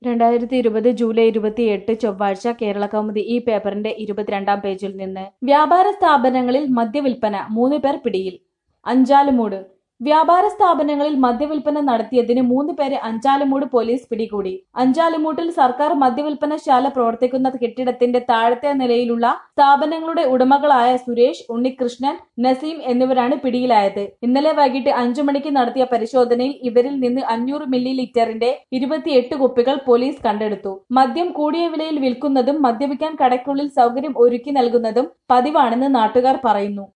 രണ്ടായിരത്തി ഇരുപത് ജൂലൈ ഇരുപത്തിയെട്ട് ചൊവ്വാഴ്ച കേരള കൗമുദി ഈ പേപ്പറിന്റെ ഇരുപത്തിരണ്ടാം പേജിൽ നിന്ന് വ്യാപാര സ്ഥാപനങ്ങളിൽ മദ്യവിൽപ്പന മൂന്ന് പേർ പിടിയിൽ അഞ്ചാലുമൂട് വ്യാപാര സ്ഥാപനങ്ങളിൽ മദ്യവിൽപ്പന നടത്തിയതിന് മൂന്ന് പേരെ അഞ്ചാലുമൂട് പോലീസ് പിടികൂടി അഞ്ചാലുമൂട്ടിൽ സർക്കാർ മദ്യവിൽപ്പനശാല പ്രവർത്തിക്കുന്ന കെട്ടിടത്തിന്റെ താഴത്തെ നിലയിലുള്ള സ്ഥാപനങ്ങളുടെ ഉടമകളായ സുരേഷ് ഉണ്ണികൃഷ്ണൻ നസീം എന്നിവരാണ് പിടിയിലായത് ഇന്നലെ വൈകിട്ട് അഞ്ചു മണിക്ക് നടത്തിയ പരിശോധനയിൽ ഇവരിൽ നിന്ന് അഞ്ഞൂറ് മില്ലി ലിറ്ററിന്റെ ഇരുപത്തിയെട്ട് കുപ്പികൾ പോലീസ് കണ്ടെടുത്തു മദ്യം കൂടിയ വിലയിൽ വിൽക്കുന്നതും മദ്യപിക്കാൻ കടയ്ക്കുള്ളിൽ സൗകര്യം ഒരുക്കി നൽകുന്നതും പതിവാണെന്ന് നാട്ടുകാർ പറയുന്നു